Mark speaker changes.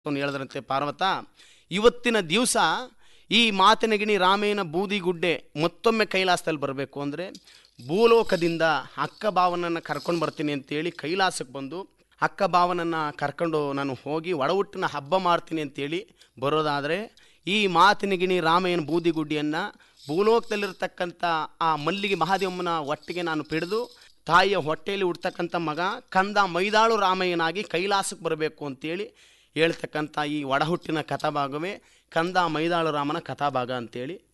Speaker 1: ಅವನು ಹೇಳಿದ್ರಂತೆ ಪಾರ್ವತ ಇವತ್ತಿನ ದಿವಸ ಈ ಮಾತಿನಗಿಣಿ ರಾಮೇನ ಬೂದಿಗುಡ್ಡೆ ಮತ್ತೊಮ್ಮೆ ಕೈಲಾಸದಲ್ಲಿ ಬರಬೇಕು ಅಂದರೆ ಭೂಲೋಕದಿಂದ ಅಕ್ಕ ಭಾವನನ್ನು ಕರ್ಕೊಂಡು ಬರ್ತೀನಿ ಅಂತೇಳಿ ಕೈಲಾಸಕ್ಕೆ ಬಂದು ಅಕ್ಕ ಭಾವನನ್ನು ಕರ್ಕೊಂಡು ನಾನು ಹೋಗಿ ಒಡಹುಟ್ಟಿನ ಹಬ್ಬ ಮಾಡ್ತೀನಿ ಅಂತೇಳಿ ಬರೋದಾದರೆ ಈ ಮಾತಿನಗಿಣಿ ರಾಮೇನ ಬೂದಿಗುಡ್ಡಿಯನ್ನು ಭೂಲೋಕದಲ್ಲಿರ್ತಕ್ಕಂಥ ಆ ಮಲ್ಲಿಗೆ ಮಹಾದೇವಮ್ಮನ ಒಟ್ಟಿಗೆ ನಾನು ಪಿಡಿದು ತಾಯಿಯ ಹೊಟ್ಟೆಯಲ್ಲಿ ಹುಡ್ತಕ್ಕಂಥ ಮಗ ಕಂದ ಮೈದಾಳು ರಾಮಯ್ಯನಾಗಿ ಕೈಲಾಸಕ್ಕೆ ಬರಬೇಕು ಅಂತೇಳಿ ಹೇಳ್ತಕ್ಕಂಥ ಈ ಒಡಹುಟ್ಟಿನ ಕಥಾಭಾಗವೇ ಕಂದ ಮೈದಾಳು ರಾಮನ ಕಥಾಭಾಗ ಅಂತೇಳಿ